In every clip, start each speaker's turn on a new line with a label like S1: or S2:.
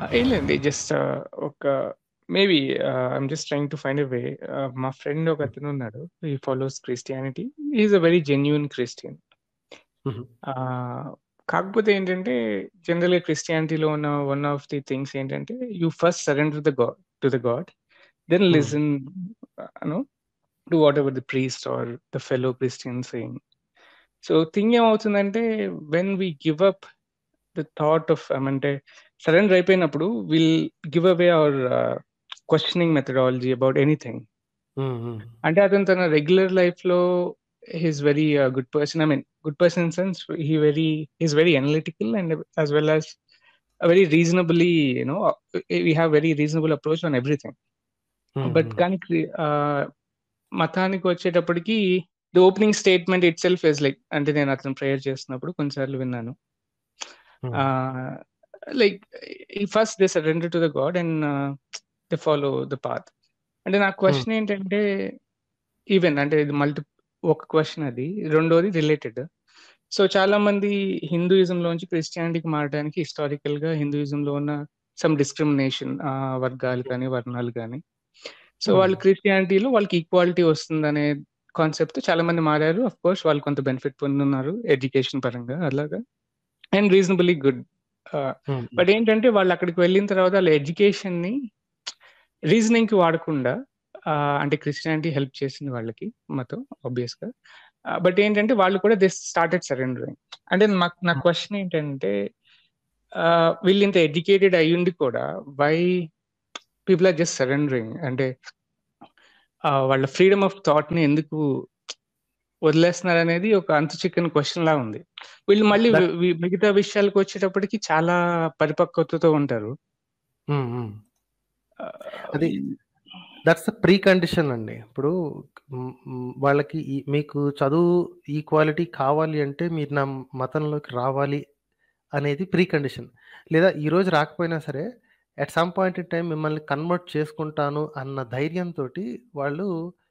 S1: ఏం లేదండి. జస్ట్ ఆహ్, ఒక maybe ah, I'm just trying to find a way. Ah, మా ఫ్రెండ్
S2: హ్మ్.
S1: ఒకతనున్నాడు. He follows Christianity. He is a very genuine Christian.
S2: హుహు.
S1: Ah, కాకపోతే ఏంటంటే జనరల్‌గా క్రిస్టియానిటీలో ఉన్న వన్ ఆఫ్ ది థింగ్స్ ఏంటంటే you first surrender the God to the God. Then
S2: hmm.
S1: Listen you know to whatever the priest or the fellow Christian saying. So thing ఏమవుతుందంటే when we give up the thought of ఏమంటే surrender అయిపోయినప్పుడు will give away our ah, questioning methodology about anything.
S2: Hmm. Hmm.
S1: అంటే అతను తన regular లైఫ్‌లో he is very ah, good person. I mean good person in sense he very he is very analytical and as well as very reasonably you know we have very reasonable approach on everything.
S2: Hmm.
S1: But
S2: hmm.
S1: కానీ క్రి ah, మతానికి వచ్చేటప్పటికి the opening statement itself is like అంటే నేను అతను prayer చేస్తున్నప్పుడు కొన్ని సార్లు విన్నాను.
S2: Hmm.
S1: Ah, like first they surrender to the God and they follow the path. అంటే నా
S2: హ్మ్.
S1: క్వెషన్ ఏంటంటే ఈవెన్ అంటే ఇది మల్టి ఒక క్వెషన్ అది. రెండోది రిలేటెడ్. సో చాలామంది హిందూయిజంలోంచి క్రిస్టియానిటీకి మారడానికి హిస్టారికల్‌గా హిందూయిజంలో ఉన్న సమ్ డిస్క్రిమినేషన్ ఆహ్, వర్గాలు
S2: హ్మ్.
S1: కానీ, వర్ణాలు గాని. సో
S2: హ్మ్.
S1: వాళ్ళు క్రిస్టియానిటీలో వాళ్ళకి ఈక్వాలిటీ వస్తుందనే కాన్సెప్ట్‌తో చాలామంది మారారు. ఆఫ్‌కోర్స్ వాళ్ళు కొంత బెనిఫిట్ పొందున్నారు ఎడ్యుకేషన్ పరంగా అలాగా. And reasonably good. Ah,
S2: hmm. హ్మ్.
S1: బట్ ఏంటంటే వాళ్ళు అక్కడికి వెళ్ళిన తర్వాత ఆళ్ళ ఎడ్యుకేషన్‌ని రీజనింగ్‌కి వాడకుండా ఆహ్, అంటే క్రిస్టియానిటీ హెల్ప్ చేసింది వాళ్ళకి మతం ఆబ్వియస్‌గా. ఆహ్, బట్ ఏంటంటే వాళ్ళు కూడా దే స్టార్టెడ్ సరెండరింగ్. అంటే మాక్ నా
S2: హ్మ్.
S1: క్వెషన్ ఏంటంటే ఆహ్, వీళ్ళింత ఎడ్యుకేటెడ్ అయ్యుండి కూడా why people are just surrendering అంటే ఆహ్, వాళ్ళ ఫ్రీడమ్ ఆఫ్ థాట్‌ని ఎందుకు వదిలేస్తున్నారనేది ఒక అంతు చిక్కని క్వెషన్‌లా ఉంది. వీళ్ళు మళ్ళీ వి
S2: దట్
S1: వి మిగతా విషయాలకొచ్చేటప్పటికి చాలా పరిపక్వతతో ఉంటారు.
S2: హ్మ్. హ్మ్.
S1: ఆహ్,
S2: అది
S1: ఈ
S2: దట్స్ ద ప్రీ కండిషన్ అండి. ఇప్పుడు హ్మ్. హ్మ్. వాళ్ళకి ఈ మీకు చదువు ఈక్వాలిటీ కావాలి అంటే మీరు నా మతంలోకి రావాలి అనేది ప్రీ కండిషన్. లేదా ఈరోజు రాకపోయినా సరే at some point in time మిమ్మల్ని కన్వర్ట్ చేసుకుంటాను అన్న ధైర్యంతోటి వాళ్ళు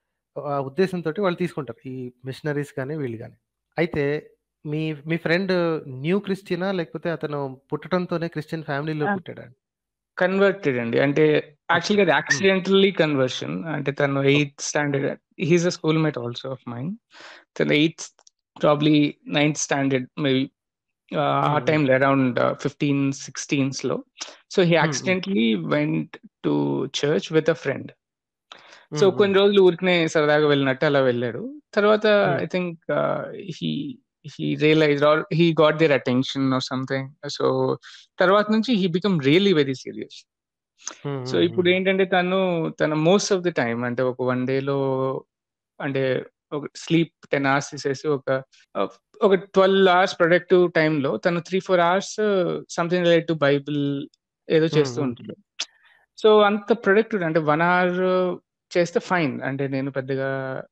S2: ఆ ఉద్దేశంతోటి వాళ్ళు తీసుకుంటారు. ఈ మిషనరీస్ గాని, వీళ్ళు గాని. అయితే మీ మీ ఫ్రెండ్ న్యూ క్రిస్టియనా? లేకపోతే అతను పుట్టడంతోనే క్రిస్టియన్ ఫ్యామిలీలో
S1: ఆ!
S2: పుట్టాడా?
S1: కన్వర్టెడ్ అండి. అంటే
S2: ఓకే.
S1: యాక్చువల్‌గా అది
S2: హ్మ్.
S1: Accidentally conversion. అంటే తను
S2: okay.
S1: Eighth standard he is a school mate also of mine. తను eighth probably ninth standard maybe ah, ఆ
S2: హ్మ్. హ్మ్.
S1: టైమ్‌లో around 15, 16స్‌లో. So he
S2: hmm. Hmm.
S1: Accidentally went to church with a friend. So
S2: hmm. Hmm.
S1: కొన్ని రోజులు ఊరికనే సరదాగా వెళ్ళినట్టు అలా వెళ్ళాడు. తర్వాత
S2: హ్మ్.
S1: I think ah, he he realized or he got their attention or something. So తర్వాత నుంచి he become really very serious.
S2: Hmm.
S1: So
S2: hmm.
S1: ఇప్పుడు
S2: హ్మ్.
S1: ఏంటంటే తను తన మోస్ట్ ఆఫ్ ది టైమ్ అంటే ఒక వన్ డేలో అంటే ఒక స్లీప్ 10 అవర్స్ తీసేసి ఒక ఆహ్, ఒక 12 అవర్స్ ప్రొడక్టివ్ టైమ్‌లో తను 3, 4 hours something related to Bible ఏదో
S2: హ్మ్.
S1: చేస్తూ
S2: హ్మ్.
S1: ఉంటాడు. సో అంత ప్రొడక్టివ్ అంటే 1 అవర్ చేస్తే ఫైన్. అంటే నేను పెద్దగా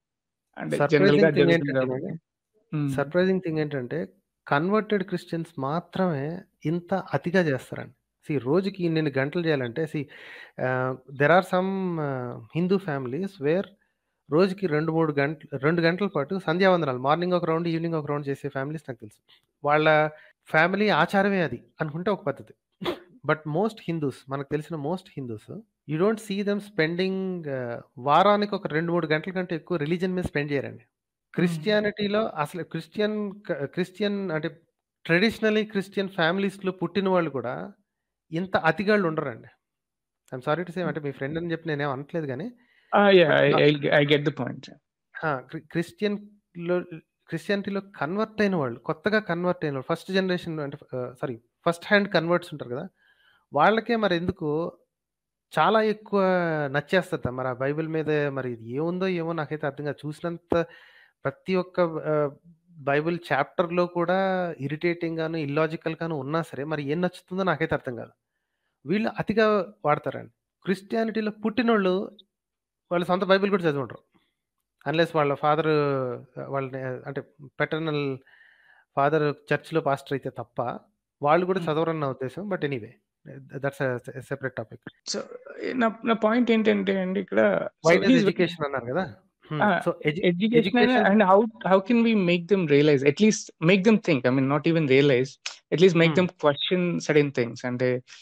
S1: అంటే జనరల్‌గా
S2: సర్ప్రైజింగ్ థింగ్
S1: జరుగుతుంది
S2: ఏంటంటేనండి,
S1: కాబట్టి. హ్మ్.
S2: సర్ప్రైజింగ్ థింగ్ ఏంటంటే కన్వర్టెడ్ క్రిస్టియన్స్ మాత్రమే ఇంత అతిగా చేస్తారండి. సీ రోజుకి ఇన్నిన్ని గంటలు చేయాలంటే see ah, there are some Hindu families where రోజుకి 2, 3 గంటలు 2 గంటల పాటు సంధ్యావందనాలు మార్నింగ్ ఒక రౌండ్, ఈవినింగ్ ఒక రౌండ్ చేసే ఫ్యామిలీస్ నాకు తెలుసు. వాళ్ళ ఫ్యామిలీ ఆచారమే అది అనుకుంటే ఒక పద్ధతి. బట్ మోస్ట్ హిందూస్ మనకు తెలిసిన most Hindus you don't see them spending వారానికి ఒక 2, 3 గంటల కంటే ఎక్కువ రిలిజియన్ మీద స్పెండ్ చేయరండి.
S1: హ్మ్.
S2: క్రిస్టియానిటీలో అసలు క్రిస్టియన్ క క్రిస్టియన్ అంటే ట్రెడిషనల్లీ క్రిస్టియన్ ఫ్యామిలీస్‌లో పుట్టిన వాళ్ళు కూడా ఇంత అతిగాళ్ళు ఉండరండి. I am sorry to say అంటే మీ ఫ్రెండ్ అని చెప్పి నేనేమి అనట్లేదు గానీ
S1: ఆ! యాహ్!
S2: బట్
S1: ఐ
S2: నా
S1: I I get the point.
S2: ఆ! క్రి క్రిస్టియన్‌లో క్రిస్టియానిటీలో కన్వర్ట్ అయిన వాళ్ళు, కొత్తగా కన్వర్ట్ అయిన వాళ్ళు ఫస్ట్ జనరేషన్ అంటే ఆహ్, సారీ ఫస్ట్ హ్యాండ్ కన్వర్ట్స్ ఉంటారు కదా! వాళ్ళకే మరెందుకో చాలా ఎక్కువ నచ్చేస్తది. మరి ఆ బైబిల్ మీద మరి ఇది ఏముందో ఏమో నాకైతే అర్థం కాదు. చూసినంత ప్రతి ఒక్క ఆహ్, బైబిల్ చాప్టర్‌లో కూడా ఇరిటేటింగ్‌గాను, ఇల్లాజికల్‌గాను ఉన్నా సరే మరి ఏం నచ్చుతుందో నాకైతే అర్థం కాదు. వీళ్ళు అతిగా వాడతారండి. క్రిస్టియానిటీలో పుట్టినోళ్ళు వాళ్ళు సొంత బైబిల్ కూడా చదివుండరు. అన్‌లెస్ వాళ్ళ ఫాదరు వాళ్ళని అంటే పెటర్నల్ ఫాదర్ చర్చ్‌లో పాస్టర్ అయితే తప్ప వాళ్ళు కూడా
S1: హ్మ్.
S2: చదవరని నా ఉద్దేశం. But anyway that's a separate topic.
S1: So నా నా పాయింట్ ఏంటంటే అండి ఇక్కడ so
S2: why
S1: he
S2: does
S1: is very
S2: education అన్నారు కదా! హ్మ్.
S1: ఆ!
S2: సో ఎడ్యు
S1: ఎడ్యుకేషన్ అయినా
S2: education
S1: and how how can we make them realize at least make them think I mean not even realize at least make
S2: hmm.
S1: Them question certain things అంటే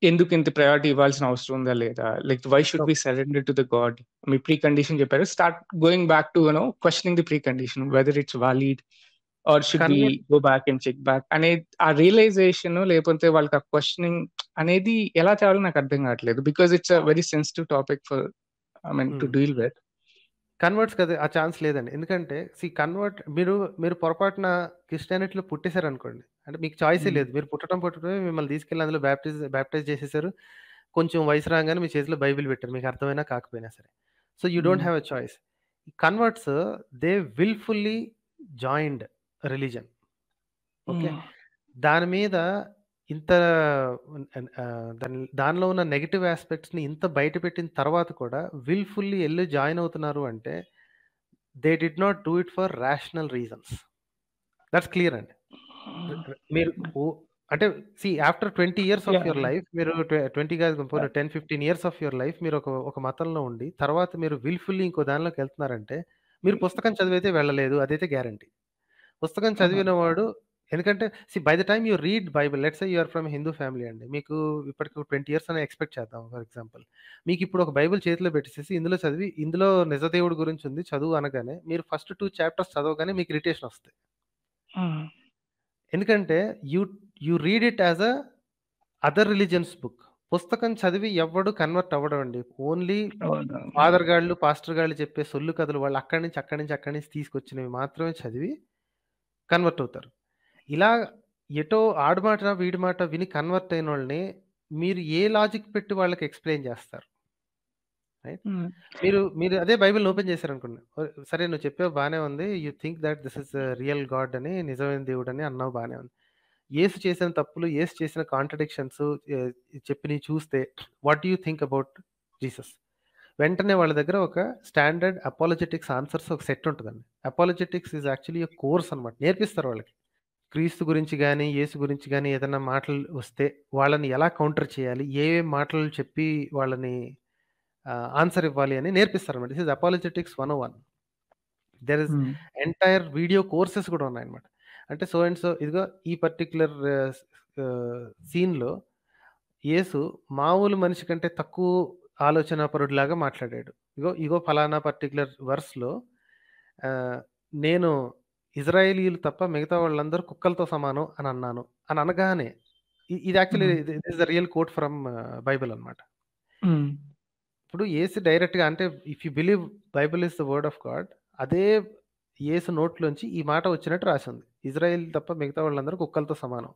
S1: ఎందుకు ఇంత priority ఇవ్వాల్సిన అవసరం ఉందా లేదా like why should be surrender to the God మీ precondition చెప్పారు start going back to you know questioning the precondition whether it's valid or should be
S2: Convert-
S1: go back and check back అనే ఆ realisation లేకపోతే వాళ్ళకి ఆ questioning అనేది ఎలా చేయాలో నాకు అర్థం కావట్లేదు because it's a very sensitive topic for I mean to
S2: Hmm.
S1: Deal with
S2: converts కదా ఆ ఛాన్స్ లేదండి ఎందుకంటే సి కన్వర్ట్ మీరు మీరు పొరపాటున క్రిస్టియానిటీలో పుట్టేశారు అనుకోండి అంటే మీకు చాయిసే
S1: Hmm.
S2: లేదు మీరు పుట్టడం పుట్టడమే మిమ్మల్ని తీసుకెళ్ళి అందులో బ్యాప్టైజ్ బ్యాప్టైజ్ చేసేసారు కొంచెం వయసు రాగానే మీ చేతిలో బైబిల్ పెట్టారు మీకు అర్థమైనా కాకపోయినా సరే so you don't
S1: Hmm.
S2: Have a choice converts they willfully joined religion okay దాని మీద ఇంత ఆ, దాని దానిలో ఉన్న నెగటివ్ ఆస్పెక్ట్స్ని ఇంత బయట పెట్టిన తర్వాత కూడా విల్ఫుల్లీ వెళ్ళి జాయిన్ అవుతున్నారు అంటే they did not do it for rational reasons that's clear అండి మీరు ఓ- అంటే see after twenty years of
S1: Yeah.
S2: Your life మీరు ట్వంటీ కాదు ten fifteen years of your life మీరు ఒక ఒక మతంలో ఉండి తర్వాత మీరు విల్ఫుల్లీ ఇంకో దానిలోకి వెళ్తున్నారంటే మీరు పుస్తకం చదివితే వెళ్ళలేదు అదైతే గ్యారంటీ పుస్తకం చదివిన వాడు ఎందుకంటే see by the time you read Bible let's you are from Hindu family అండి మీకు ఇప్పటికి ట్వంటీ ఇయర్స్ అని ఎక్స్పెక్ట్ చేద్దాం ఫర్ ఎగ్జాంపుల్ మీకు ఇప్పుడు ఒక బైబిల్ చేతిలో పెట్టేసి ఇందులో చదివి ఇందులో నిజదేవుడి గురించి ఉంది చదువు అనగానే మీరు ఫస్ట్ టూ చాప్టర్స్ చదవగానే మీకు ఇరిటేషన్ వస్తాయి ఎందుకంటే you you read it as a other religion's book పుస్తకం చదివి ఎవడు కన్వర్ట్ అవ్వడం అండి ఓన్లీ ఫాదర్ గాళ్ళు పాస్టర్ గాళ్ళు చెప్పే సొల్లు కథలు వాళ్ళు అక్కడి నుంచి అక్కడి నుంచి అక్కడి నుంచి తీసుకొచ్చినవి మాత్రమే చదివి కన్వర్ట్ అవుతారు ఇలా ఎటో ఆడమాట వీడి మాట విని కన్వర్ట్ అయిన వాళ్ళని మీరు ఏ లాజిక్ పెట్టి వాళ్ళకి ఎక్స్ప్లెయిన్ చేస్తారు మీరు మీరు అదే బైబిల్ ఓపెన్ చేశారు అనుకోండి ఓ- సరే నువ్వు చెప్పావు బాగానే ఉంది you think that this is real God అని నిజమైన దేవుడు అని అన్నావు బాగానే ఉంది యేసు చేసిన తప్పులు యేసు చేసిన కాంట్రడిక్షన్స్ చెప్పి నీ చూస్తే what you think about Jesus వెంటనే వాళ్ళ దగ్గర ఒక స్టాండర్డ్ అపాలజెటిక్స్ ఆన్సర్స్ ఒక సెట్ ఉంటుందండి అపాలజెటిక్స్ ఈజ్ యాక్చువల్లీ కోర్స్ అనమాట నేర్పిస్తారు వాళ్ళకి క్రీస్తు గురించి కానీ యేసు గురించి కానీ ఏదైనా మాటలు వస్తే వాళ్ళని ఎలా కౌంటర్ చేయాలి ఏ ఏ మాటలు చెప్పి వాళ్ళని ఆన్సర్ ఇవ్వాలి అని నేర్పిస్తారు అనమాట this is apologetics one one there is entire video courses కూడా ఉన్నాయన్నమాట అంటే సో అండ్ సో ఇదిగో ఈ పర్టిక్యులర్ సీన్లో యేసు మామూలు మనిషి కంటే తక్కువ ఆలోచన పరుడిలాగా మాట్లాడాడు ఇగో ఇగో ఫలానా పర్టిక్యులర్ వర్స్లో నేను ఇజ్రాయేలీలు తప్ప మిగతా వాళ్ళందరూ కుక్కలతో సమానం అని అన్నాను అని అనగానే ఇ- ఇది actually is the real quote from Bible అన్నమాట ఇప్పుడు ఏసు డైరెక్ట్గా అంటే if you believe Bible is the word of God అదే ఏసు నోట్లోంచి ఈ మాట వచ్చినట్టు రాసి ఉంది ఇజ్రాయెల్ తప్ప మిగతా వాళ్ళందరూ కుక్కలతో సమానం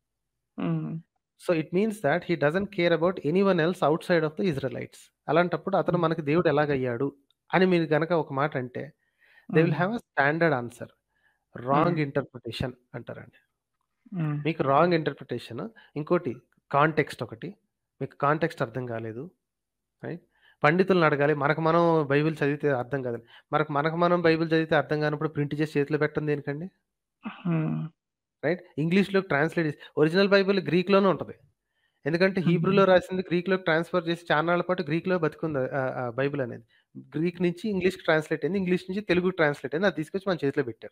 S2: so it means that he doesn't care about anyone else outside of the Israelites అలాంటప్పుడు అతను మనకి దేవుడు ఎలాగయ్యాడు అని మీరు కనుక ఒక మాట అంటే they will have a standard answer wrong interpretation అంటారండి మీకు రాంగ్ ఇంటర్ప్రిటేషన్ ఇంకోటి కాంటెక్స్ట్ ఒకటి మీకు కాంటెక్స్ట్ అర్థం కాలేదు రైట్ పండితులను అడగాలి మనకు మనం బైబిల్ చదివితే అర్థం కాదు మనకు మనకు మనం బైబిల్ చదివితే అర్థం కానప్పుడు ప్రింట్ చేసి చేతిలో పెట్టడం దేనికండి రైట్ ఇంగ్లీష్లో ట్రాన్స్లేట్ చేసి ఒరిజినల్ బైబిల్ గ్రీక్లోనే ఉంటుంది ఎందుకంటే హీబ్రూలో రాసింది గ్రీక్లోకి ట్రాన్స్ఫర్ చేసి చాలా నాళ్ళ పాటు గ్రీక్లో బతుకుంది ఆ- ఆ బైబిల్ అనేది గ్రీక్ నుంచి ఇంగ్లీష్కి ట్రాన్స్లేట్ అయింది ఇంగ్లీష్ నుంచి తెలుగు ట్రాన్స్లేట్ అయింది అది తీసుకొచ్చి మన చేతిలో పెట్టారు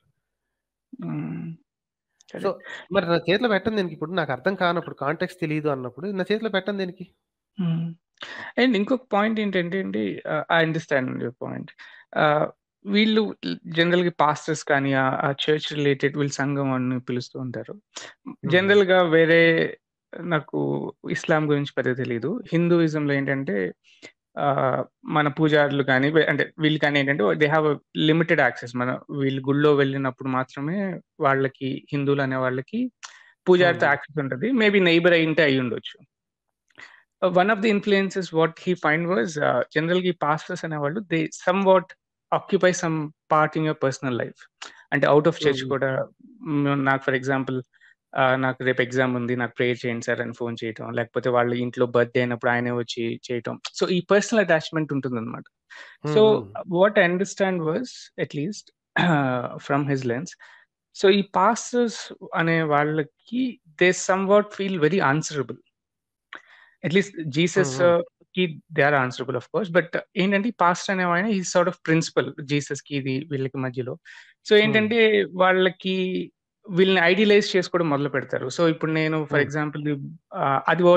S2: సో మరి నా చేతిలో పెట్టండి దీనికి ఇప్పుడు నాకు అర్థం కానప్పుడు కాంటెక్స్ట్ తెలియదు అన్నప్పుడు నా చేతిలో పెట్టండి దీనికి
S1: అండ్ ఇంకొక పాయింట్ ఏంటంటే అండి ఐ అండర్స్టాండ్ యువర్ పాయింట్ వీళ్ళు జనరల్ గా పాస్టర్స్ కానీ ఆ చర్చ్ రిలేటెడ్ వీళ్ళు సంఘం అని పిలుస్తూ ఉంటారు జనరల్ గా వేరే నాకు ఇస్లాం గురించి పెద్దగా తెలియదు హిందూయిజంలో ఏంటంటే ఆ, మన పూజారులు కానీ వే- అంటే వీళ్ళు కానీ ఏంటంటే దే హ్యావ్ లిమిటెడ్ యాక్సెస్ మన వీళ్ళు గుళ్ళో వెళ్ళినప్పుడు మాత్రమే వాళ్ళకి హిందువులు అనే వాళ్ళకి పూజారితో
S2: Hmm.
S1: యాక్సెస్ ఉంటుంది మేబీ నైబర్ అయింటే అయి ఉండొచ్చు one of the influences what he find was general గా పాస్టర్స్ అనేవాళ్ళు they somewhat occupy some part in your personal life అంటే అవుట్ ఆఫ్ చర్చ్
S2: Mhm.
S1: కూడా మ్, నాకు ఫర్ ఎగ్జాంపుల్ నాకు రేపు ఎగ్జామ్ ఉంది నాకు ప్రేయర్ చేయండి సార్ అని ఫోన్ చేయటం లేకపోతే వాళ్ళ ఇంట్లో బర్త్డే అయినప్పుడు ఆయనే వచ్చి చేయటం సో ఈ పర్సనల్ అటాచ్మెంట్ ఉంటుంది అనమాట so what I understand was at least from his lens so ఈ పాస్టర్స్ అనే వాళ్ళకి they somewhat feel very answerable at least Jesus
S2: Mhm.
S1: కి they are answerable of course but ఏంటంటే పాస్టర్ అనే ఆయన ఈ సార్ట్ ఆఫ్ ప్రిన్సిపల్ జీసస్ కి ఇది వీళ్ళకి మధ్యలో సో ఏంటంటే వాళ్ళకి వీళ్ళని ఐడియలైజ్ చేసుకోవడం మొదలు పెడతారు సో ఇప్పుడు నేను ఫర్
S2: Hmm.
S1: ఎగ్జాంపుల్ అది వాట్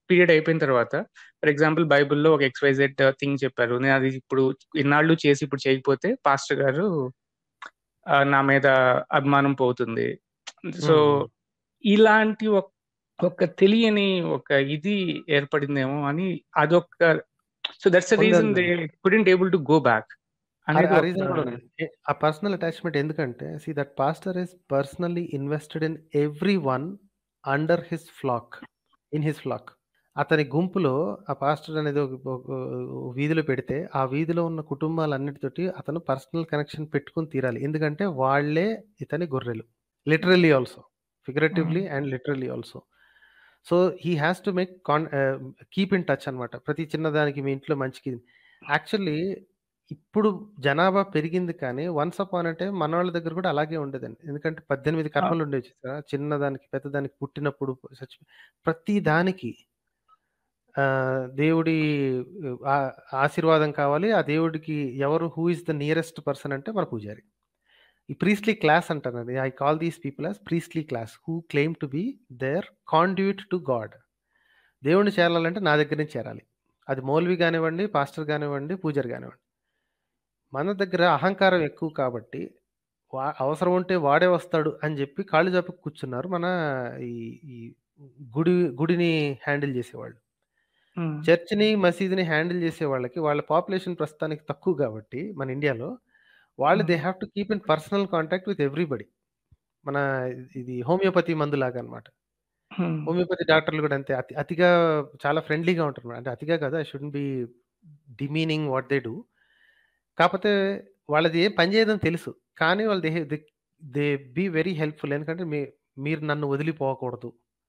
S1: పీరియడ్ అయిపోయిన తర్వాత ఫర్ ఎగ్జాంపుల్ బైబిల్లో ఒక ఎక్స్వైజెడ్ థింగ్ చెప్పారు నేను అది ఇప్పుడు ఇన్నాళ్ళు చేసి ఇప్పుడు చేయకపోతే పాస్టర్ గారు ఆ, నా మీద అభిమానం పోతుంది సో
S2: మ్మ్.
S1: ఇలాంటి ఒక ఒక తెలియని ఒక ఇది ఏర్పడిందేమో అని అదొక సో దట్స్ రీజన్ దే
S2: ఉందండి
S1: couldn't able to go back
S2: ఆ
S1: అనేది
S2: ఆ
S1: ఒక
S2: రీజన్ కూడా ఉంది ఏ- ఆ పర్సనల్ అటాచ్మెంట్ ఎందుకంటే see that pastor is personally invested in everyone under his flock in his flock అతని గుంపులో ఆ పాస్టర్ అనేది ఒక ఒక- ఒక వీధిలో పెడితే ఆ వీధిలో ఉన్న కుటుంబాలన్నిటితోటి అతను పర్సనల్ కనెక్షన్ పెట్టుకుని తీరాలి ఎందుకంటే వాళ్ళే ఇతని గొర్రెలు literally also figuratively and literally also so he has to make con keep in touch అనమాట ప్రతి చిన్నదానికి మీ ఇంట్లో మంచికి యాక్చువల్లీ ఇప్పుడు జనాభా పెరిగింది కానీ వన్స్ అపాన్ అంటే మన వాళ్ళ దగ్గర కూడా అలాగే ఉండేదండి ఎందుకంటే పద్దెనిమిది కర్మలు ఉండేవి చూసారా చిన్నదానికి పెద్దదానికి పుట్టినప్పుడు చచ్చి ప్రతి దానికి ఆ, దేవుడి ఆ, ఆశీర్వాదం కావాలి ఆ దేవుడికి ఎవరు who is the nearest person అంటే మన పూజారి ఈ ప్రీస్లీ క్లాస్ అంటారు అది I call these people as priestly class who claim to be their conduit to God దేవుడిని చేరాలంటే నా దగ్గర నుంచి చేరాలి అది మౌల్వి కానివ్వండి పాస్టర్ కానివ్వండి పూజారి కానివ్వండి మన దగ్గర అహంకారం ఎక్కువ కాబట్టి వా అవసరం ఉంటే వాడే వస్తాడు అని చెప్పి కాళ్ళు చెప్పి కూర్చున్నారు మన ఈ ఈ గుడి గుడిని హ్యాండిల్ చేసేవాళ్ళు చర్చిని మసీదుని హ్యాండిల్ చేసే వాళ్ళకి వాళ్ళ పాపులేషన్ ప్రస్తుతానికి తక్కువ కాబట్టి మన ఇండియాలో వాళ్ళు they have to keep in personal contact with everybody మన ఇది హోమియోపతి మందు లాగా అనమాట హోమియోపతి డాక్టర్లు కూడా అంతే అతి అతిగా చాలా ఫ్రెండ్లీగా ఉంటారు అన్నమాట. అంటే అతిగా కాదు I should be demeaning what they do కాకపోతే వాళ్ళది ఏం పని చేయదని తెలుసు కానీ వాళ్ళు they they they be very helpful ఎందుకంటే మీ మీరు నన్ను వదిలిపోకూడదు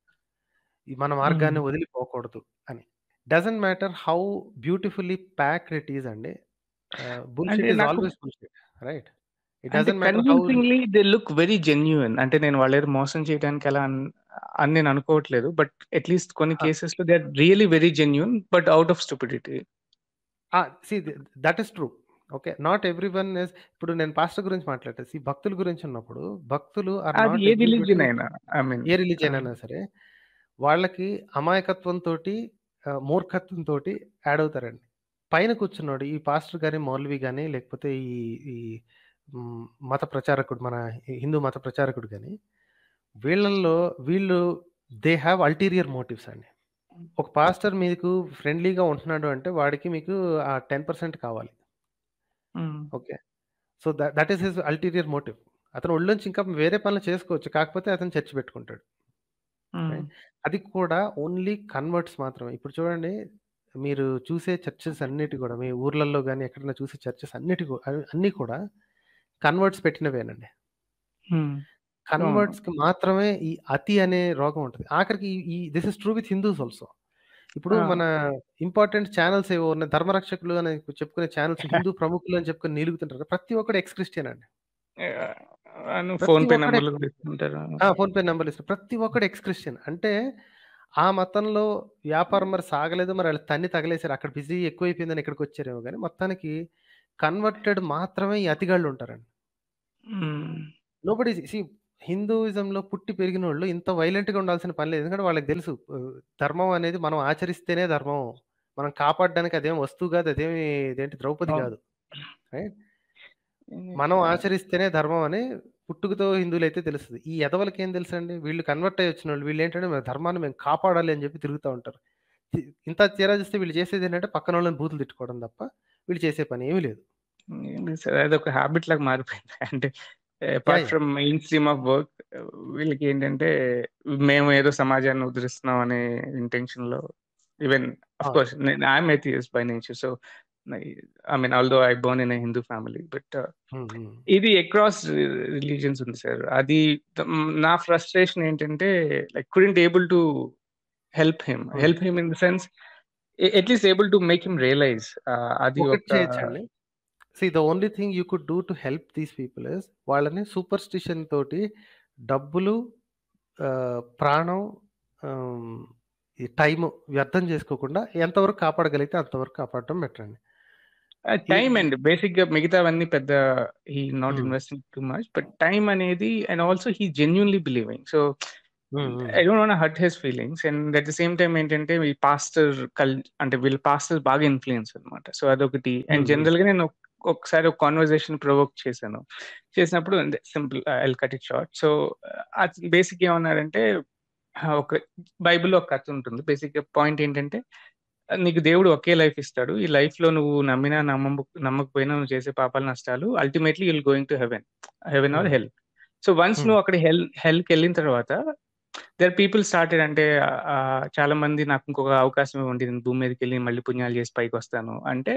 S2: ఈ మన మార్గాన్ని వదిలిపోకూడదు అని doesn't matter how beautifully packed it is అండి బుల్షిట్
S1: అంటే
S2: ఈస్
S1: నాకు
S2: ఆల్వేస్ బుల్షిట్ రైట్ ఇట్
S1: అంటే
S2: doesn't matter how
S1: convincingly they look very genuine అంటే నేను వాళ్ళు ఏదో మోసం చేయడానికి అలా అన్- అని నేను అనుకోవట్లేదు బట్ అట్లీస్ట్ కొన్ని కేసెస్ లో they are really very genuine but out of stupidity
S2: see that is true okay not everyone is ఇప్పుడు నేను పాస్టర్ గురించి మాట్లాడేది సి భక్తుల గురించి ఉన్నప్పుడు భక్తులు ఆర్
S1: అది
S2: నాట్
S1: ఏ
S2: ఎవ్రీబడి
S1: రిలీజియన్ అయినా ఐ మీన్
S2: ఏ రిలీజియన్ అయినా సరే వాళ్ళకి అమాయకత్వంతో మూర్ఖత్వంతో యాడ్ అవుతారండి పైన కూర్చున్నాడు ఈ పాస్టర్ కానీ మౌల్వి కానీ లేకపోతే ఈ ఈ మ్, మత ప్రచారకుడు మన హిందూ మత ప్రచారకుడు కానీ వీళ్ళల్లో వీళ్ళు దే హ్యావ్ అల్టీరియర్ మోటివ్స్ అండి ఒక పాస్టర్ మీకు ఫ్రెండ్లీగా ఉంటున్నాడు అంటే వాడికి మీకు ఆ టెన్ పర్సెంట్ కావాలి okay so that is his ulterior motive అతను ఒళ్ళొంచి ఇంకా వేరే పనులు చేసుకోవచ్చు కాకపోతే అతను చర్చ్ పెట్టుకుంటాడు right? అది కూడా ఓన్లీ కన్వర్ట్స్ మాత్రమే ఇప్పుడు చూడండి మీరు చూసే చర్చెస్ అన్నిటి కూడా మీ ఊర్లలో కానీ ఎక్కడైనా చూసే చర్చెస్ అన్నిటి కూ- అవి- అన్నీ కూడా కన్వర్ట్స్ పెట్టినవేనండి కన్వర్ట్స్ కి మాత్రమే ఈ అతి అనే రోగం ఉంటుంది ఆఖరికి ఈ- ఈ this is true with Hindus also ఇప్పుడు
S1: Ah.
S2: మన ఇంపార్టెంట్ ఛానల్స్ ఏవో ఉన్నాయి ధర్మరక్షకులు అని చెప్పుకునే ఛానల్స్ హిందూ ప్రముఖులు అని చెప్పుకొని నిలుగుతుంటారు కదా, ప్రతి ఒక్కడు ఎక్స్ క్రిస్టియన్ అండి ప్రతి
S1: ఫోన్ పే
S2: ఒక్కడు
S1: నెంబర్లు
S2: ex-
S1: కూడా ఇస్తుంటారు
S2: ఆ, ఫోన్ పే నెంబర్ ఇస్తారు ప్రతి ఒక్కడు ఎక్స్ క్రిస్టియన్ అంటే ఆ మతంలో వ్యాపారం మరి సాగలేదు మరి వాళ్ళు తన్ని తగలేశారు అక్కడ బిజీ ఎక్కువైపోయిందని ఇక్కడికి వచ్చారేమో కానీ మొత్తానికి కన్వర్టెడ్ మాత్రమే ఈ అతిగాళ్ళు ఉంటారండి
S1: మ్మ్.
S2: నోబడి సి హిందూయిజంలో పుట్టి పెరిగిన వాళ్ళు ఇంత వైలెంట్ గా ఉండాల్సిన పని లేదు ఎందుకంటే వాళ్ళకి తెలుసు ఆ, ధర్మం అనేది మనం ఆచరిస్తేనే ధర్మం మనం కాపాడడానికి అదేం వస్తువు కాదు అదేమి ఇదేంటి ద్రౌపది
S1: అవును.
S2: కాదు రైట్ మనం ఆచరిస్తేనే ధర్మం అని పుట్టుకతో హిందువులు అయితే తెలుస్తుంది ఈ ఎదవలకి ఏం తెలుసు అండి వీళ్ళు కన్వర్ట్ అయ్యి వచ్చిన వాళ్ళు వీళ్ళు ఏంటంటే "మేము ధర్మాన్ని మేము కాపాడాలి అని చెప్పి తిరుగుతూ ఉంటారు తి- ఇంత తీరా చూస్తే వీళ్ళు చేసేది ఏంటంటే పక్కన వాళ్ళని బూతులు తిట్టుకోవడం తప్ప వీళ్ళు చేసే పని ఏమీ లేదు
S1: ఏంటి సార్ అది ఒక హ్యాబిట్ లాగా మారిపోయింది అంటే apart
S2: yeah.
S1: From mainstream of work వీళ్ళకి ఏంటంటే మేము ఏదో సమాజాన్ని ఉద్ధరిస్తున్నాం అనే ఇంటెన్షన్ లో even of
S2: Ah.
S1: Course I'm atheist by nature so I mean although I born in Hindu family but
S2: um, um.
S1: ఇది అక్రాస్ రిలీజియన్స్ ఉంది సార్ అది ద- నా ఫ్రస్ట్రేషన్ ఏంటంటే like couldn't able to help him
S2: Hmm.
S1: Help him in the sense at least able to make him realize అది
S2: ఒకటి
S1: ఒక
S2: చేయొచ్చండి see the only thing you could do to help these people is వాళ్ళని superstition తోటి డబ్బులు ఆ, ప్రాణం ఆమ్, ఈ టైం వ్యర్థం చేసుకోకుండా ఎంతవరకు కాపాడగలిగితే అంతవరకు కాపాడటం బెటర్ అండి
S1: టైం అండ్ బేసిక్ గా మిగతావన్నీ పెద్ద he not
S2: Hmm.
S1: Investing too much but time అనేది and also he genuinely believing so
S2: hmm. Hmm.
S1: I don't want hurt his feelings and at the same time ఏంటంటే ఈ pastor కల్ అంటే వీళ్ళ pastor బాగా ఇన్ఫ్లుయెన్స్ అనమాట సో అదొకటి and
S2: హ్మ్. హ్మ్.
S1: జనరల్ గా నేను ఒక- ఒకసారి ఒక కాన్వర్జేషన్ ప్రొవోక్ చేశాను చేసినప్పుడు simple I cut it short so basic ఏమన్నారంటే ఆ, ఒక బైబిల్లో ఒక కథ ఉంటుంది బేసిక్ పాయింట్ ఏంటంటే నీకు దేవుడు ఒకే లైఫ్ ఇస్తాడు ఈ లైఫ్ లో నువ్వు నమ్మినా నమ్మక నమ్మకపోయినా నువ్వు చేసే పాపాల నష్టాలు ultimately you'll going to heaven heaven or
S2: hmm.
S1: Hell so once
S2: హ్మ్.
S1: నువ్వు అక్కడ హెల్ హెల్కి వెళ్ళిన తర్వాత దర్ పీపుల్ స్టార్టెడ్ అంటే ఆ, చాలా మంది నాకు ఇంకొక అవకాశం ఇవ్వండి నేను భూమి మీదకి వెళ్ళి మళ్ళీ పుణ్యాలు చేసి పైకి వస్తాను అంటే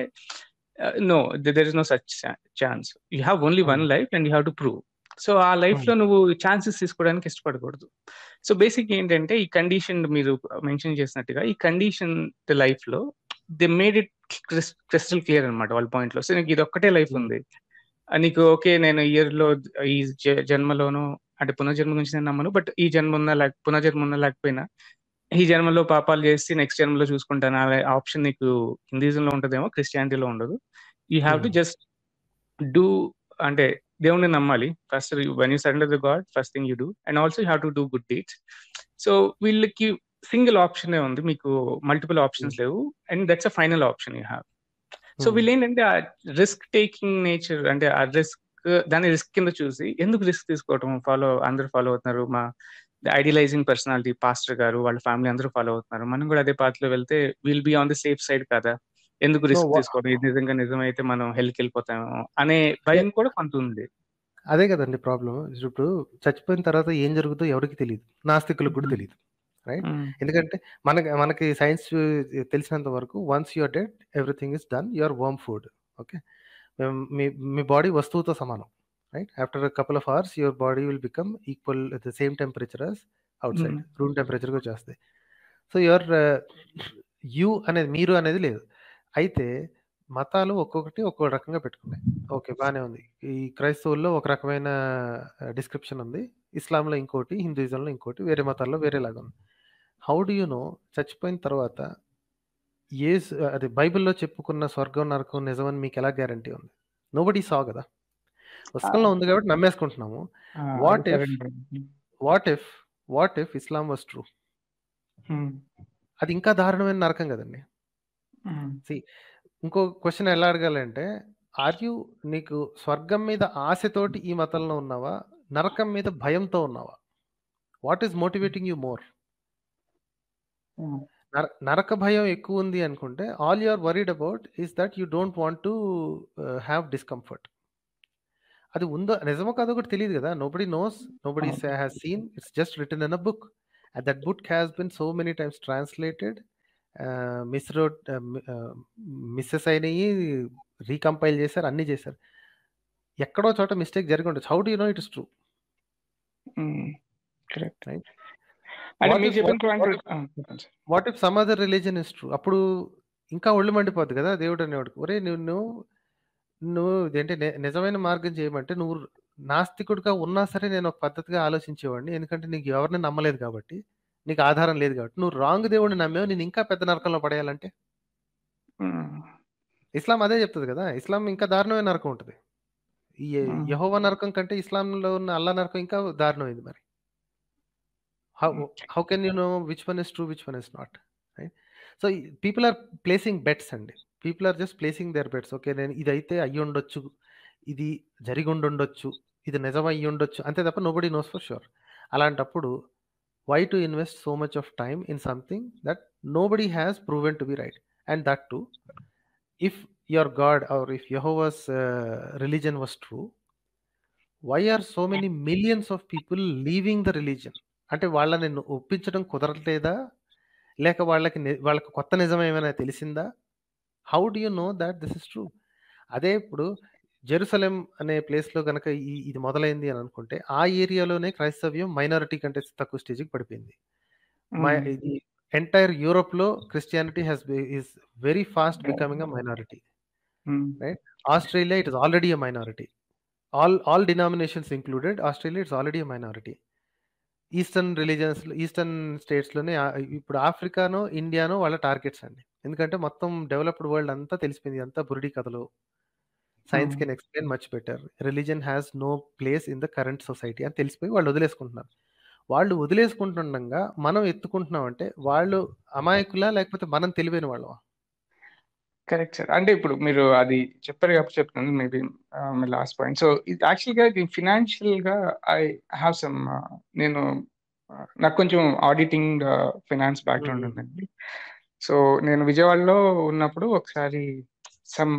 S1: no there is no such chance you have only one
S2: hmm.
S1: Life and you have to prove so ఆ లైఫ్
S2: హ్మ్.
S1: లో నువ్వు ఛాన్సెస్ తీసుకోవడానికి ఇష్టపడకూడదు సో బేసిక్ ఏంటంటే ఈ కండిషన్ మీరు మెన్షన్ చేసినట్టుగా ఈ కండిషన్ లైఫ్ లో they made it crystal clear అనమాట వాళ్ళ పాయింట్ లో సో నీకు ఇది ఒక్కటే లైఫ్
S2: హ్మ్.
S1: ఉంది ఆ, నీకు ఓకే నేను ఇయర్ లో ఈ జ- జన్మలోను అంటే పునర్జన్మ గురించి నేను నమ్మను బట్ ఈ జన్మ ఉన్నా లేక పునర్జన్మ ఉన్నా లేకపోయినా ఈ జన్మలో పాపాలు చేసి నెక్స్ట్ జన్మలో చూసుకుంటాను అనే ఆప్షన్ నీకు హిందూయిజం లో ఉంటదేమో క్రిస్టియానిటీలో ఉండదు you have to
S2: hmm.
S1: Just do అంటే దేవుణ్ణి నమ్మాలి first when you surrender the God first thing you do and also you have to do good deeds so వీళ్ళకి సింగిల్ ఆప్షనే ఉంది మీకు మల్టిపుల్
S2: హ్మ్.
S1: ఆప్షన్స్ లేవు and that's a final option you have so
S2: hmm.
S1: వీళ్ళు ఏంటంటే ఆ risk taking nature అంటే ఆ రిస్క్ దాన్ని రిస్క్ కింద చూసి ఎందుకు రిస్క్ తీసుకోవటం ఫాలో అందరూ ఫాలో అవుతున్నారు మా ఐడియలైజింగ్ పర్సనాలిటీ పాస్టర్ గారు వాళ్ళ ఫ్యామిలీ అందరూ ఫాలో అవుతున్నారు మనం కూడా అదే పాత్రలో వెళ్తే will be on the safe side కదా ఎందుకు
S2: సో
S1: రిస్క్
S2: వా
S1: తీసుకోవడం ఇది నిజంగా నిజమైతే మనం హెల్కి వెళ్ళిపోతాము అనే భయం కూడా కొంత ఉంది
S2: అదే కదండి ప్రాబ్లమ్ ఇప్పుడు చచ్చిపోయిన తర్వాత ఏం జరుగుతుందో ఎవరికి తెలియదు నాస్తికులకు కూడా తెలియదు రైట్
S1: మ్మ్.
S2: ఎందుకంటే మనకి మనకి సైన్స్ తెలిసినంత వరకు once your dead everything is done your warm food okay మీ మీ బాడీ వస్తువుతో సమానం right after couple of hours your body will become equal the same temperature as outside
S1: hmm.
S2: Room టెంపరేచర్కి వచ్చేస్తాయి సో యువర్ యూ అనేది మీరు అనేది లేదు అయితే మతాలు ఒక్కొక్కటి ఒక్కో రకంగా పెట్టుకున్నాయి ఓకే బాగానే ఉంది ఈ క్రైస్తవుల్లో ఒక రకమైన డిస్క్రిప్షన్ ఉంది ఇస్లాంలో ఇంకోటి హిందూయిజంలో ఇంకోటి వేరే మతాల్లో వేరేలాగా ఉంది హౌ డు యూ నో చచ్చిపోయిన తర్వాత ఏ స- అది బైబిల్లో చెప్పుకున్న స్వర్గం నరకం నిజమని మీకు ఎలా గ్యారంటీ ఉంది నోబడి సా కదా
S1: ఆ,
S2: పుస్తకంలో ఉంది కాబట్టి నమ్మేసుకుంటున్నాము
S1: ఆ, అది
S2: what if
S1: correct
S2: what if what if Islam was true
S1: hmm.
S2: అది ఇంకా దారుణమైన నరకం కదండి
S1: మ్మ్.
S2: See, ఇంకో క్వశ్చన్ ఎలా అడగాలంటే ఆర్ యు నీకు స్వర్గం మీద ఆశతోటి ఈ మతంలో ఉన్నావా నరకం మీద భయంతో ఉన్నావా what is motivating you more
S1: hmm.
S2: నరక భయం ఎక్కువ ఉంది అనుకుంటే all you are worried about is that you don't want to have discomfort అది ఉందో నిజమో కాదో కూడా తెలియదు కదా నోబడి నోస్ నోబడి
S1: అవును.
S2: Has seen it's just written in a book that book has been so many times translated misread misses అయినాయి recompile చేశారు అన్ని చేశారు ఎక్కడో చోట మిస్టేక్ జరిగి ఉండొచ్చు how do you know it is true
S1: hmm. Correct
S2: right
S1: అంటే
S2: వాట్
S1: మీరు
S2: ఇఫ్
S1: చెప్పిన
S2: what
S1: point
S2: if what if some other religion is true అప్పుడు ఇంకా ఒళ్ళు మండిపోద్ది కదా దేవుడు అనేవాడికి ఒరే నువ్వు నువ్వు నువ్వు ఇదేంటి ని- నిజమైన మార్గం చేయమంటే నువ్వు నాస్తికుడిగా ఉన్నా సరే నేను ఒక పద్ధతిగా ఆలోచించేవాడిని ఎందుకంటే నీకు ఎవరిని నమ్మలేదు కాబట్టి నీకు ఆధారం లేదు కాబట్టి నువ్వు రాంగ్ దేవుడిని నమ్మేవు నేను ఇంకా పెద్ద నరకంలో పడేయాలంటే ఇస్లాం అదే చెప్తుంది కదా ఇస్లాం ఇంకా దారుణమైన నరకం ఉంటుంది ఈ యహోవా నరకం కంటే ఇస్లాంలో ఉన్న అల్లా నరకం ఇంకా దారుణమైంది మరి how how can you know which one is true which one is not right so people are placing bets అండి people are just placing their bets okay నేను ఇదైతే అయ్యి ఉండొచ్చు ఇది జరిగి ఉండొచ్చు ఇది నిజం అయ్యి ఉండొచ్చు అంతే తప్ప నోబడి నోస్ ఫర్ షూర్ అలాంటప్పుడు why to invest so much of time in something that nobody has proven to be right and that to if your god or if Jehovah's religion was true why are so many millions of people leaving the religion అంటే వాళ్ళని ను- ఒప్పించడం కుదరట్లేదా లేక వాళ్ళకి ని- వాళ్ళకి కొత్త నిజం ఏమైనా తెలిసిందా how do you know that this is true అదే ఇప్పుడు జెరూసలేం అనే ప్లేస్లో కనుక ఈ ఇది మొదలైంది అని అనుకుంటే ఆ ఏరియాలోనే క్రైస్తవ్యం మైనారిటీ కంటే తక్కువ స్టేజ్కి పడిపోయింది మై ఇది ఎంటైర్ యూరోప్లో Christianity has is very fast becoming a minority right? Australia, it is already a minority. All all denominations included, Australia it's already a minority. Eastern religions eastern స్టేట్స్లోనే ఇప్పుడు ఆఫ్రికానో ఇండియానో వాళ్ళ టార్గెట్స్ అండి ఎందుకంటే మొత్తం డెవలప్డ్ వరల్డ్ అంతా తెలిసిపోయింది అంతా బురిడి కథలు science can explain much better religion has no place in the current society అని తెలిసిపోయి వాళ్ళు వదిలేసుకుంటున్నారు వాళ్ళు వదిలేసుకుంటుండగా మనం ఎత్తుకుంటున్నామంటే వాళ్ళు అమాయకులా లేకపోతే మనం తెలివైన వాళ్ళమా
S1: కరెక్ట్ సార్ అంటే ఇప్పుడు మీరు అది చెప్పారు కాబట్టి చెప్తాను maybe my last point so ఇది యాక్చువల్గా ఫినాన్షియల్ గా ఐ హ్యావ్ సమ్ నేను uh, నాకు కొంచెం ఆడిటింగ్ ఫినాన్స్ బ్యాక్గ్రౌండ్
S2: మ్మ్.
S1: ఉందండి సో నేను విజయవాడలో ఉన్నప్పుడు ఒకసారి సమ్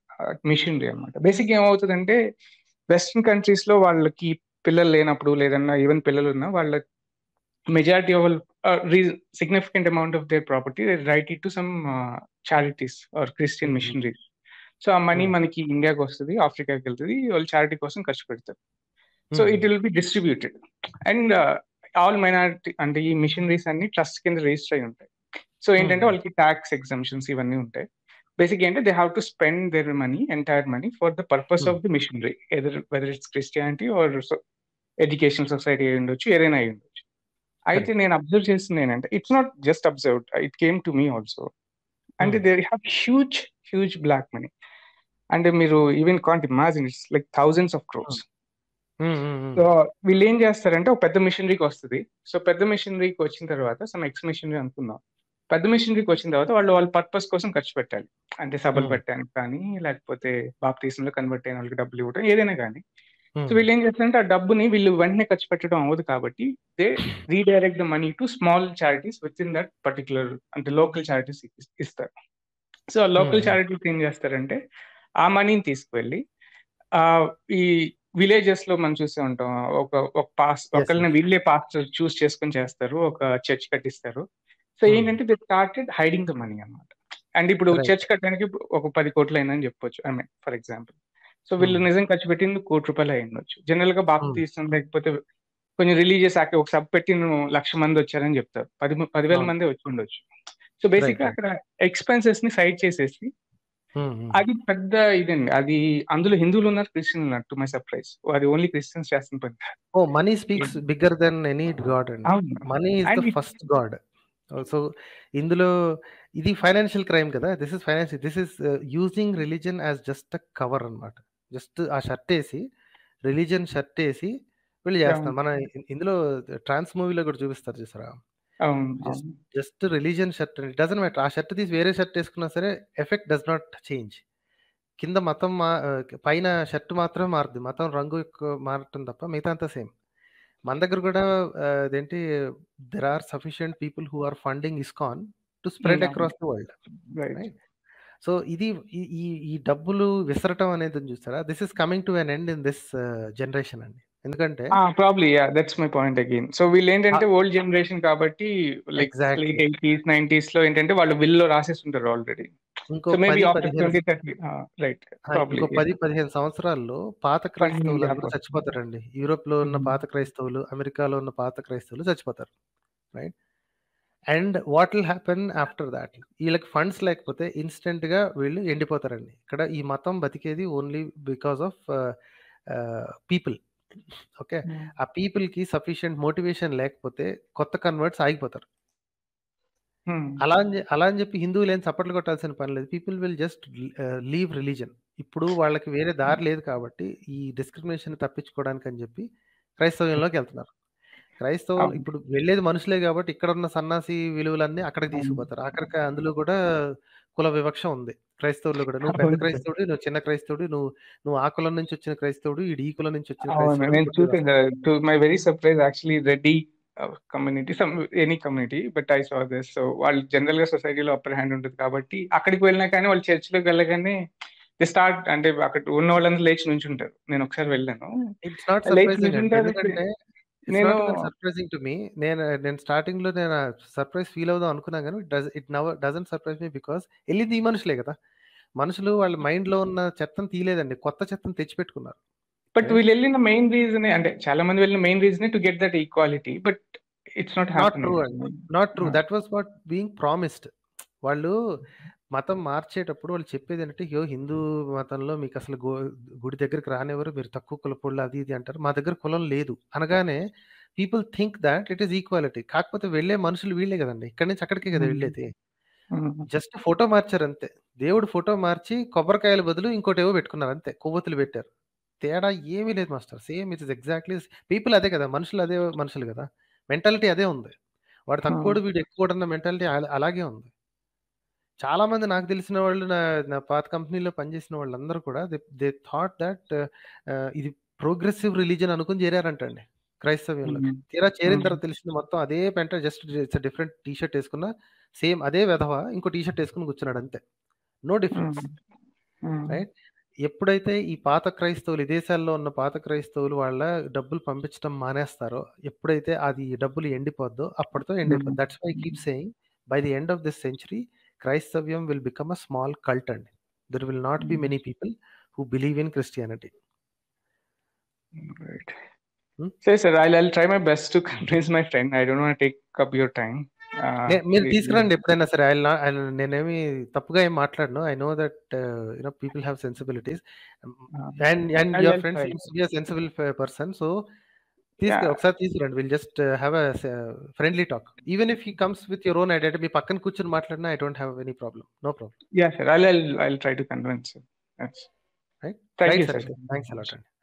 S1: మిషనరీ అనమాట బేసిక్ ఏమవుతుందంటే వెస్ట్రన్ కంట్రీస్ లో వాళ్ళకి పిల్లలు లేనప్పుడు లేదన్నా ఈవెన్ పిల్లలు ఉన్నా వాళ్ళ majority of significant amount of their property right it to some charities or Christian
S2: hmm.
S1: Missionaries so ఆ మనీ
S2: మ్మ్.
S1: మనకి ఇండియాకి వస్తుంది ఆఫ్రికాకి వెళ్తుంది వాళ్ళు చారిటీ కోసం ఖర్చు పెడతారు so
S2: hmm.
S1: It will be distributed and all minority అంటే ఈ మిషనరీస్ అన్ని ట్రస్ట్ కింద రిజిస్టర్ అయి ఉంటాయి సో ఏంటంటే
S2: మ్మ్.
S1: వాళ్ళకి ట్యాక్స్ ఎగ్జామ్షన్స్ ఇవన్నీ ఉంటాయి బేసిక్ ఏంటంటే they have to spend their money entire money for the purpose
S2: hmm.
S1: Of the missionary either whether it's Christianity or education society అయి ఉండొచ్చు ఏదైనా అయి ఉండొచ్చు అయితే
S2: కరెక్ట్
S1: నేను అబ్జర్వ్ చేసింది ఏంటంటే it's not just observe it came to me also అంటే
S2: hmm.
S1: They have huge huge black money అంటే మీరు even can't imagine it's like thousands of crores
S2: hmm. Hmm. Hmm.
S1: So వీళ్ళు ఏం చేస్తారంటే ఒక పెద్ద మిషనరీకి వస్తుంది సో పెద్ద మిషనరీకి వచ్చిన తర్వాత సమ్ ఎక్స్ మిషనరీ అనుకుందాం పెద్ద మిషనరీకి వచ్చిన తర్వాత వాళ్ళు వాళ్ళ పర్పస్ కోసం ఖర్చు పెట్టాలి అంటే సభలు
S2: మ్మ్.
S1: పెట్టడానికి కానీ లేకపోతే బాప్తీసంలో కన్వర్ట్ అయిన వాళ్ళకి డబ్బులు ఇవ్వడం ఏదైనా కానీ సో
S2: మ్మ్.
S1: వీళ్ళు ఏం చేస్తారంటే ఆ డబ్బుని వీళ్ళు వెంటనే ఖర్చు పెట్టడం అవ్వదు కాబట్టి they redirect the money to small charities with in that particular అంటే లోకల్ చారిటీస్ ఇస్తారు సో ఆ లోకల్
S2: మ్మ్.
S1: చారిటీస్ ఏం చేస్తారంటే ఆ మనీని తీసుకువెళ్ళి ఆ ఈ విలేజెస్ లో మనం చూస్తూ ఉంటాం ఒక ఒక పాస్
S2: ఎస్
S1: ఒకళ్ళని
S2: ఎస్
S1: వీళ్ళే పాస్టర్ చూస్ చేసుకొని చేస్తారు ఒక చర్చ్ కట్టిస్తారు సో
S2: మ్మ్.
S1: ఏంటంటే they started hiding the money అన్నమాట అండ్ ఇప్పుడు
S2: రైట్
S1: చర్చ్ కట్టడానికి ఒక పది కోట్లు అయిందని చెప్పొచ్చు I mean for example so వీళ్ళు
S2: మ్మ్.
S1: నిజం ఖర్చు పెట్టింది కోటి రూపాయలు అయి ఉండొచ్చు జనరల్ గా బాప్
S2: మ్మ్.
S1: తీస్తాం లేకపోతే కొంచెం రిలీజియస్ యాక్ట్ ఒక సబ్ పెట్టి నువ్వు లక్ష మంది వచ్చారని చెప్తారు పది పదివేల
S2: అవును
S1: మంది వచ్చి ఉండొచ్చు సో బేసిక్
S2: రైట్
S1: గా
S2: రైట్
S1: అక్కడ ఎక్స్పెన్సెస్ ని సైడ్ చేసేసి
S2: మ్మ్. మ్మ్.
S1: అది పెద్ద ఇదండి అది అందులో హిందువులు ఉన్నారు క్రిస్టియన్ ఉన్నారు టు మై సర్ప్రైజ్ అది ఓన్లీ క్రిస్టియన్స్ చేస్తున్న పని కాదు.
S2: Oh money speaks bigger than any god అండి
S1: అవును
S2: money is the
S1: and
S2: first god so ఇందులో ఇది ఫైనాన్షియల్ క్రైమ్ కదా this is financial this is using religion as just a cover అన్నమాట జస్ట్ ఆ షర్ట్ వేసి రిలీజన్ షర్ట్ వేసి వీళ్ళు చేస్తారు మన ఇ- ఇందులో ట్రాన్స్ మూవీలో కూడా చూపిస్తారు చూసారా
S1: అవును
S2: జస్ట్
S1: అవును
S2: just religion shirt doesn't matter ఆ షర్ట్ తీసి వేరే షర్ట్ వేసుకున్నా సరే ఎఫెక్ట్ డస్ నాట్ చేంజ్ కింద మతం మా ఆ, పైన షర్ట్ మాత్రమే మారుద్ది మతం రంగు ఎక్కువ మారటం తప్ప మిగతా అంతా సేమ్ మన దగ్గర కూడా ఆ, అదేంటి there are sufficient people who are funding ISKCON to spread across the world
S1: right
S2: right so ఇది ఈ ఈ ఈ డబ్బులు విసరటం అనేది ఉంది చూస్తారా this is coming to an end in this generation అండి ఎందుకంటే
S1: probably yeah that's my point again so వీళ్ళు ఏంటంటే ఓల్డ్ జనరేషన్ కాబట్టి like
S2: exactly
S1: late eighties nineties లో ఏంటంటే వాళ్ళు విల్లో రాసేస్తుంటారు ఆల్రెడీ
S2: ఇంకో
S1: సో మేబీ
S2: పది
S1: ఆఫ్టర్
S2: పదిహేను
S1: ట్వంటీ థర్టీ రైట్
S2: ఆ,
S1: ప్రాబ్లీ
S2: ఇంకో పది పదిహేను సంవత్సరాల్లో పాత
S1: ఫండింగ్
S2: క్రైస్తవులు
S1: గ్యాప్
S2: అందరూ
S1: వస్తుంది
S2: చచ్చిపోతారండి యూరోప్ లో ఉన్న
S1: Mhm.
S2: పాత క్రైస్తవులు అమెరికాలో ఉన్న పాత క్రైస్తవులు చచ్చిపోతారు right and what will happen after that వీళ్ళకి ఫండ్స్ లేకపోతే ఇన్స్టెంట్ గా వీళ్ళు ఎండిపోతారండి ఇక్కడ ఈ మతం బతికేది only because of people okay
S1: Hmm.
S2: ఆ పీపుల్ కి సఫిషియంట్ మోటివేషన్ లేకపోతే కొత్త కన్వర్ట్స్ ఆగిపోతారు
S1: Hmm.
S2: అలా అని చె- అలా అని చెప్పి హిందువులు ఏం చప్పట్లు కొట్టాల్సిన పని లేదు people will just leave religion ఇప్పుడు వాళ్ళకి వేరే దారి లేదు కాబట్టి ఈ డిస్క్రిమినేషన్ తప్పించుకోవడానికి అని చెప్పి క్రైస్తవ్యంలోకి వెళ్తున్నారు క్రైస్తవం
S1: అవును
S2: ఇప్పుడు వెళ్ళేది మనుషులే కాబట్టి ఇక్కడ ఉన్న సన్నాసి విలువలన్నీ అక్కడికి
S1: అవును
S2: తీసుకుపోతారు ఆఖరికి అందులో కూడా కుల వివక్ష ఉంది క్రైస్తవుల్లో కూడా నువ్వు పెద్ద
S1: అవును
S2: క్రైస్తవుడు నువ్వు చిన్న క్రైస్తవుడు నువ్వు నువ్వు ఆ కులం నుంచి వచ్చిన క్రైస్తవుడు ఈ ఈ కులం నుంచి వచ్చిన
S1: అవును
S2: క్రైస్తవుడు
S1: నేను
S2: పుట్టి
S1: చూసాను to my very surprise actually Reddy community some any community but I saw this so వాళ్ళు జనరల్ గా సొసైటీలో అప్పర్ హ్యాండ్ ఉంటుంది కాబట్టి అక్కడికి వెళ్ళినా కానీ వాళ్ళు చర్చిలోకి వెళ్ళగానే ది స్టార్ట్ అంటే అక్కడ ఉన్న వాళ్ళందరూ లేచి నుంచుంటారు నేను ఒకసారి వెళ్ళాను
S2: ఇట్స్ నాట్
S1: లేచి
S2: సర్ప్రైజింగ్ అండి
S1: నుంచుంటారు
S2: ఎందుకంటే ఇట్స్
S1: నేను
S2: not even surprising to me నేను నేను స్టార్టింగ్ లో నేను సర్ప్రైజ్ ఫీల్ అవుదాం అనుకున్నా కానీ does it never doesn't surprise me because వెళ్ళింది ఈ మనుషులే కదా మనుషులు వాళ్ళ మైండ్ లో ఉన్న చెత్తను తీయలేదండి కొత్త చెత్తను తెచ్చిపెట్టుకున్నారు
S1: బట్
S2: రైట్
S1: వీళ్ళు వెళ్ళిన మెయిన్ రీజన్ అంటే చాలా మంది వెళ్ళిన main reason to get that equality but it's not
S2: not true
S1: happening
S2: అండి not true that was what being promised వాళ్ళు మతం మార్చేటప్పుడు వాళ్ళు చెప్పేది ఏంటంటే యో హిందూ మతంలో మీకు అసలు గో గుడి దగ్గరికి రానివ్వరు మీరు తక్కువ కులపోళ్ళు అది ఇది అంటారు మా దగ్గర కులం లేదు అనగానే people think that it is equality కాకపోతే వెళ్ళే మనుషులు వీళ్ళే కదండి ఇక్కడి నుంచి అక్కడికే కదా వెళ్ళేది జస్ట్ ఫోటో మార్చారు అంతే దేవుడు ఫోటో మార్చి కొబ్బరికాయల బదులు ఇంకోటి ఏవో పెట్టుకున్నారు అంతే కొవ్వొత్తులు పెట్టారు తేడా ఏమీ లేదు master same it is exactly people అదే కదా మనుషులు అదే మనుషులు కదా మెంటాలిటీ అదే ఉంది వాడు
S1: Hmm.
S2: తక్కువడు వీడు ఎక్కువడు అన్న మెంటాలిటీ అలాగే ఉంది చాలా మంది నాకు తెలిసిన వాళ్ళు నా నా పాత కంపెనీలో పనిచేసిన వాళ్ళందరూ కూడా దే దే థాట్ దట్ ఇది ప్రోగ్రెసివ్ రిలీజన్ అనుకుని చేరారంటండి క్రైస్తవ్యంలోకి
S1: Hmm.
S2: తీరా చేరిన
S1: Hmm.
S2: తర్వాత తెలిసింది మొత్తం అదే పెంట just it's different T shirt వేసుకున్న సేమ్ అదే వెధవ ఇంకో టీ షర్ట్ వేసుకుని కూర్చున్నాడు అంతే నో డిఫరెన్స్
S1: Hmm.
S2: రైట్ ఎప్పుడైతే ఈ పాత క్రైస్తవులు విదేశాల్లో ఉన్న పాత క్రైస్తవులు వాళ్ళ డబ్బులు పంపించడం మానేస్తారో ఎప్పుడైతే అది డబ్బులు ఎండిపోద్దో అప్పటితో ఎండిపోద్ది that's why keep saying by the end of this century క్రైస్తవ్యం will become a small cult అండి there will not be many people who believe in Christianity
S1: Right.
S2: Hmm?
S1: Sir, sir, I'll, I'll try my best to convince my friend. I don't want to take up your time. Uh,
S2: మీరు
S1: we-
S2: తీసుకురండి ఎప్పుడైనా సరే ఆయన నేనేమి తప్పుగా ఏం మాట్లాడను I know that you know people have sensibilities
S1: uh,
S2: and and
S1: I'll-
S2: your
S1: I'll
S2: friend
S1: try.
S2: Seems be sensible person so తీసుకు
S1: Yeah.
S2: ఒకసారి తీసుకురండి will just have a friendly talk even if he comes with your own idea మీ పక్కన కూర్చొని మాట్లాడినా I don't have any problem no problem
S1: Yeah, sir. I'll, I'll, I'll try to convince him. Yes.
S2: Right
S1: Thank
S2: right
S1: you,
S2: sir
S1: sir.
S2: Thanks a lot అండి